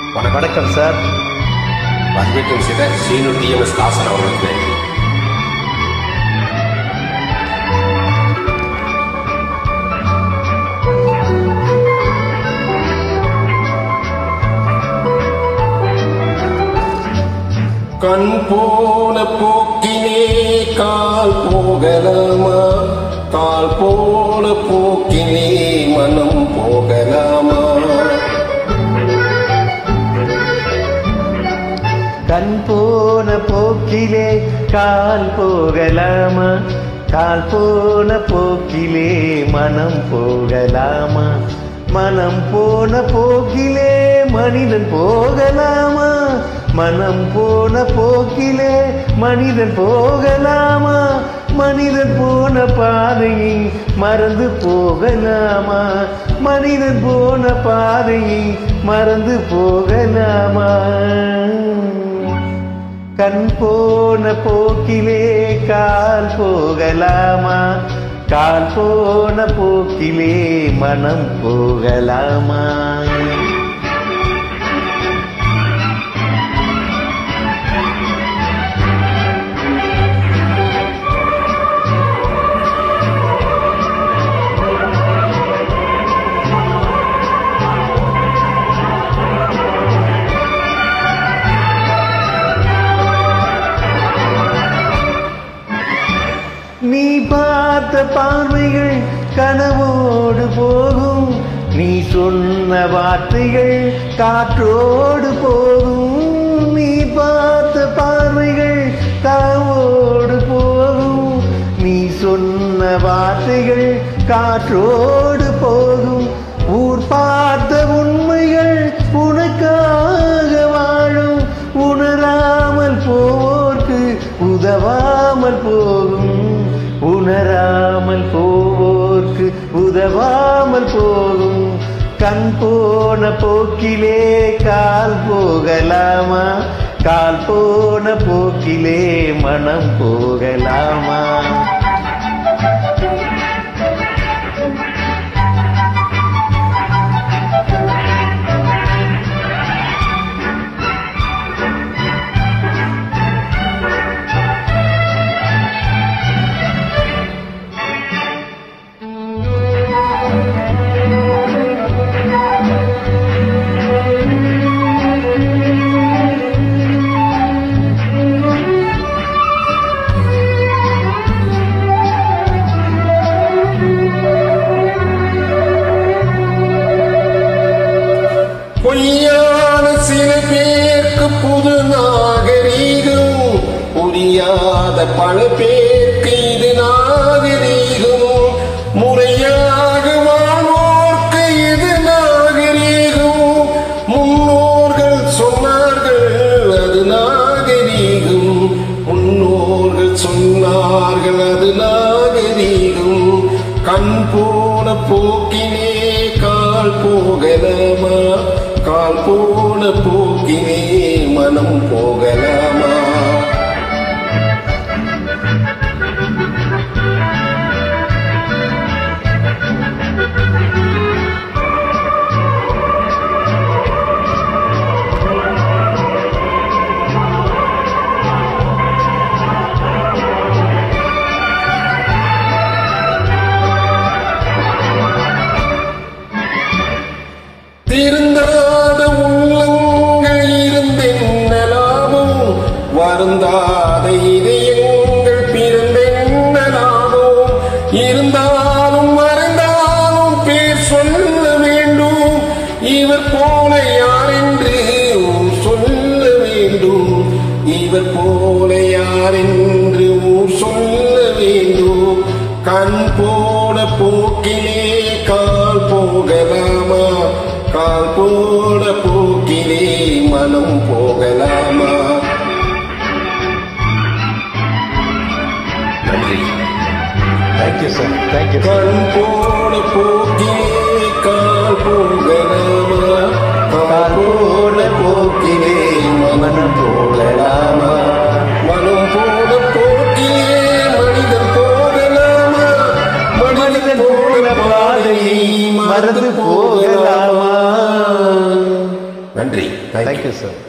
வணக்கம் சார் பண்பேற்றம் செய்த சீனு டிஎம்எஸ் தாசன் அவர்களுக்கு கண் போன போக்கினே கால் போகலாமா கால் போன போக்கினே மனம் போகலாமா கண் போன போக்கிலே கால் போகலாமா கால் போன போக்கிலே மனம் போகலாமா மனம் போன போக்கிலே மனிதன் போகலாமா மனம் போன போக்கிலே மனிதன் போகலாமா மனிதன் போன பாதையை மறந்து போகலாமா மனிதன் போன பாதையை மறந்து போகலாமா கண் போன போக்கிலே கால் போகலாமா கால் போன போக்கிலே மனம் போகலாமா நீ பார்த்த பார்வைகள் கனவோடு போகும் நீ சொன்ன வார்த்தைகள் காற்றோடு போகும் நீ பார்த்த பார்வைகள் கனவோடு போகும் நீ சொன்ன வார்த்தைகள் காற்றோடு போகும் ஊர் பார்த்த உண்மைகள் உனக்காக வாழும் உணராமல் போவோர்க்கு உதவாமல் போகும் உணராமல் போவோர்க்கு உதவாமல் போகும் கண் போன போக்கிலே கால் போகலாமா கால் போன போக்கிலே மனம் போகலாமா பொய்யான சில பேருக்கு புது நாகரீகம் புரியாத பல பேருக்கு இது நாகரீகம் முறையாக வாழ்வோர்க்கு இது நாகரீகம் முன்னோர்கள் சொன்னார்கள் அது நாகரீகம் முன்னோர்கள் சொன்னார்கள் அது நாகரீகம் கண் போன போக்கினே கால் போகலாமா கால் போன போக்கினே மனம் போகலாமா திருந்தாத உள்ளங்கள் இருந்தென்னலாமும் வருந்தாத இதயங்கள் பிறந்தென்னலாமும் இருந்தாலும் மறைந்தாலும் பேர் சொல்ல வேண்டும் இவர் போல யார் என்று ஊர் சொல்ல வேண்டும் இவர் போல யார் என்று ஊர் சொல்ல வேண்டும் கண் போன போக்கிலே கால் போகலாமா கால் போன போக்கிலே மனம் போகலாமா நன்றி தேங்க்யூ சார் தேங்க்யூ கண் போன போக்கிலே கால் போகலாமா கால் போன போக்கிலே மனம் போகலாமா மனம் போன போக்கிலே மனிதன் போகலாமா மனிதன் போன பாதையை மறந்து போகலாமா நன்றி தேங்க்யூ சார்